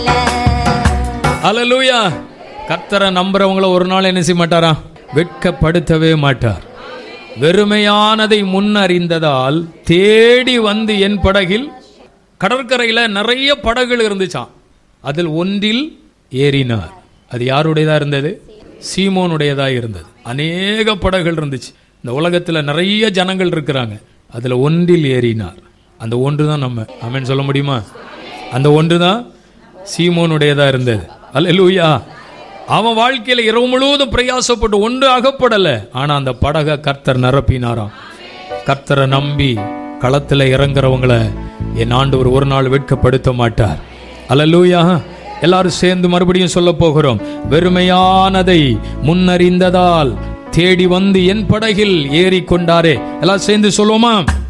அல்லேலூயா கர்த்தரை நம்புறவங்கள ஒரு நாள் என்ன செய்ய மாட்டாரா வெட்கப்படுத்தவே மாட்டார் வெறுமையானதை முன்னறிந்ததால் தேடி வந்து என் படகில் கடற்கரையில் நிறைய படகுகள் இருந்துச்சாம் அதில் ஒன்றில் ஏறினார் அது யாருடையதா இருந்தது சீமோனுடையதா இருந்தது அநேக படகுகள் இருந்துச்சு இந்த உலகத்தில் நிறைய ஜனங்கள் இருக்கிறாங்க அதில் ஒன்றில் ஏறினார் அந்த ஒன்று தான் நம்ம ஆமென் சொல்ல முடியுமா அந்த ஒன்று தான் சீமோனுடையதா இருந்தது அல்லேலூயா அவன் வாழ்க்கையில இரவு முழுவதும் பிரயாசப்பட்டு ஒன்று அகப்படல ஆனா அந்த படகை கர்த்தர் நிரப்பினாராம் கர்த்தரை நம்பி களத்துல இறங்குறவங்கள என் ஆண்டவர் ஒரு நாள் வெட்கப்படுத்த மாட்டார் அல்லேலூயா எல்லாரும் சேர்ந்து மறுபடியும் சொல்ல போகிறோம் வெறுமையானதை முன்னறிந்ததால் தேடி வந்து என் படகில் ஏறி கொண்டாரே எல்லாரும் சேர்ந்து சொல்லுவோமா